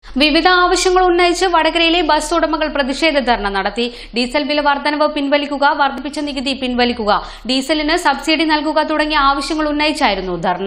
വിവിധ ആവശ്യങ്ങൾ ഉന്നയിച്ച് വടകരയിലെ ബസ് ഉടമകൾ പ്രതിഷേധ ധർണ നടത്തി ഡീസൽ വില വർധനവ് പിൻവലിക്കുക വർദ്ധിപ്പിച്ച നികുതി പിൻവലിക്കുക ഡീസലിന് സബ്സിഡി നൽകുക തുടങ്ങിയ ആവശ്യങ്ങൾ ഉന്നയിച്ചായിരുന്നു ധർണ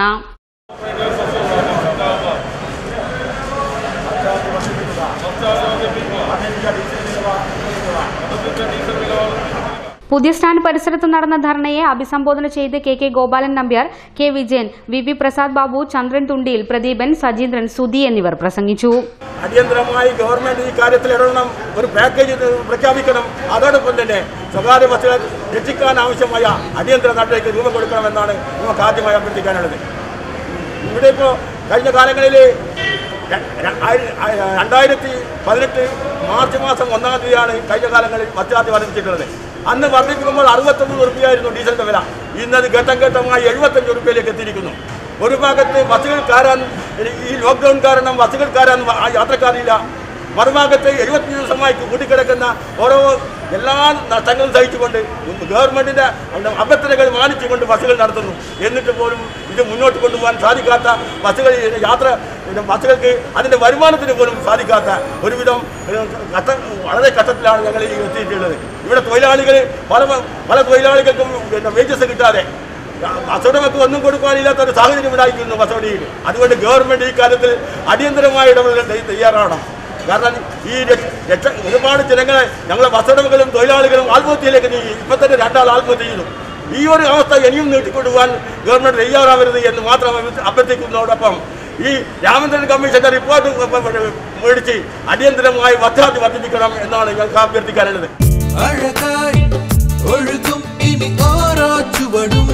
പുതിയ സ്റ്റാൻഡ് പരിസരത്ത് നടന്ന ധർണയെ അഭിസംബോധന ചെയ്ത് K K Gopalan Nambiar K Vijayan V V Prasad Babu Chandran Thundiyil Pradeepan Sajeendran Sudhi എന്നിവർ പ്രസംഗിച്ചു അടിയന്തരമായി ഗവൺമെന്റ് ഈ കാര്യത്തിൽ ഇടപെടണം ഒരു പാക്കേജ് ഇത് പ്രഖ്യാപിക്കണം അതോടൊപ്പം തന്നെ സ്വകാര്യ ബസ്സുകൾ രക്ഷിക്കാൻ ആവശ്യമായ അടിയന്തര നടപടിക്ക് രൂപം കൊടുക്കണമെന്നാണ് നമുക്ക് ആദ്യമായി അഭ്യർത്ഥിക്കാനുള്ളത് ഇവിടെ ഇപ്പോൾ കഴിഞ്ഞ കാലങ്ങളിൽ ര- ര- ആയിര- ആയിര- രണ്ടായിരത്തി പതിനെട്ട് മാർച്ച് മാസം ഒന്നാം തീയതിയാണ് കഴിഞ്ഞ കാലങ്ങളിൽ ബസ് ചാർജ് വർദ്ധിച്ചിട്ടുള്ളത് അന്ന് വർദ്ധിപ്പിക്കുമ്പോൾ അറുപത്തൊന്ന് റുപ്യായിരുന്നു ഡീസലിന്റെ വില ഇന്നത് ഘട്ടം ഘട്ടമായി എഴുപത്തഞ്ച് റുപ്യയിലേക്ക് എത്തിയിരിക്കുന്നു ഒരു ഭാഗത്ത് ബസ്സുകൾ കയറാൻ ഈ ലോക്ക്ഡൌൺ കാരണം ബസ്സുകൾ കയറാൻ വ- യാത്രക്കാരില്ല മറുഭാഗത്ത് എഴുപത്തഞ്ച് ദിവസമായി കൂട്ടിക്കിടക്കുന്ന ഓരോ എല്ലാ നഷ്ടങ്ങളും സഹിച്ചുകൊണ്ട് ഗവൺമെന്റിന്റെ അഭ്യർത്ഥനകൾ മാനിച്ചുകൊണ്ട് ബസ്സുകൾ നടത്തുന്നു എന്നിട്ട് പോലും ഇത് മുന്നോട്ട് കൊണ്ടുപോകാൻ സാധിക്കാത്ത ബസ്സുകൾ യാത്ര ബസ്സുകൾക്ക് അതിന്റെ വരുമാനത്തിന് പോലും സാധിക്കാത്ത ഒരുവിധം ഏഹ്, കഷ്ട വളരെ കഷ്ടത്തിലാണ് ഞങ്ങൾ ഈ എത്തിയിട്ടുള്ളത് ഇവിടെ തൊഴിലാളികൾ പല പല തൊഴിലാളികൾക്കും പിന്നെ വേജസ് കിട്ടാതെ ബസ്സുടമക്ക് ഒന്നും കൊടുക്കാനില്ലാത്ത ഒരു സാഹചര്യം ഉണ്ടായിരിക്കുന്നു ബസ്സോടിയിൽ അതുകൊണ്ട് ഗവൺമെന്റ് ഈ കാര്യത്തിൽ അടിയന്തരമായ ഇടപെടൽ തയ്യ- തയ്യാറാവണം കാരണം ഈ രക്ഷ- രക്ഷ ഒരുപാട് ജനങ്ങളെ ഞങ്ങളെ ബസ്സുടമകളും തൊഴിലാളികളും ആത്മഹത്യയിലേക്ക് നീങ്ങി ഇപ്പൊ തന്നെ രണ്ടാൾ ആത്മഹത്യ ചെയ്തു ഈ ഒരു അവസ്ഥ ഇനിയും നീട്ടിക്കൊണ്ടുപോകാൻ ഗവൺമെന്റ് തയ്യാറാവരുത് എന്ന് മാത്രം അഭ്യ- അഭ്യർത്ഥിക്കുന്നതോടൊപ്പം ഈ രാമചന്ദ്രൻ കമ്മീഷന്റെ റിപ്പോർട്ട് മേടിച്ച് അടിയന്തരമായി വധാതി വർദ്ധിപ്പിക്കണം എന്നാണ് ഞങ്ങൾക്ക് അഭ്യർത്ഥിക്കാനുള്ളത് അഴകായി ഒഴുകും ഇനി ഓരോ ചുവടും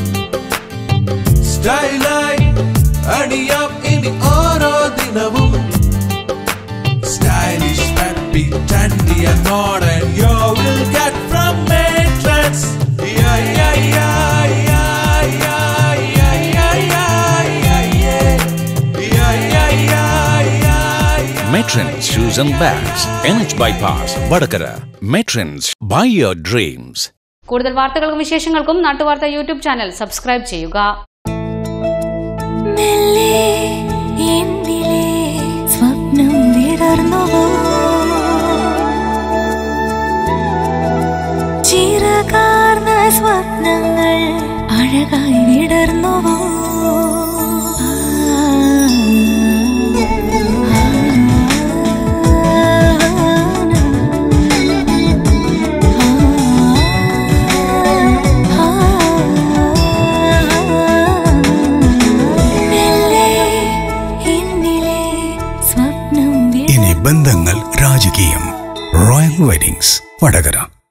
സ്റ്റൈലായി അണിയാം ഇനി ഓരോ ദിനവും stylish happy trendy and modern you will get from Matrix yeah yeah yeah yeah yeah yeah yeah yeah yeah yeah yeah yeah yeah yeah Matrons Shoes and Bags, NH Bypass, Vadakara. Matrons, buy your dreams. കൂടുതൽ വാർത്തകൾക്കും വിശേഷങ്ങൾക്കും Nattuvartha YouTube channel subscribe ചെയ്യുക മെല്ലെ എന്നിലെ സ്വപ്നം വിടർന്നുവോ ചിറകാർന്ന സ്വപ്നങ്ങൾ അഴകായി വിടർന്നുവോ മെല്ലെ എന്നിലെ സ്വപ്നം ഇനി ബന്ധങ്ങൾ രാജകീയം റോയൽ വെഡിങ്സ് വടകര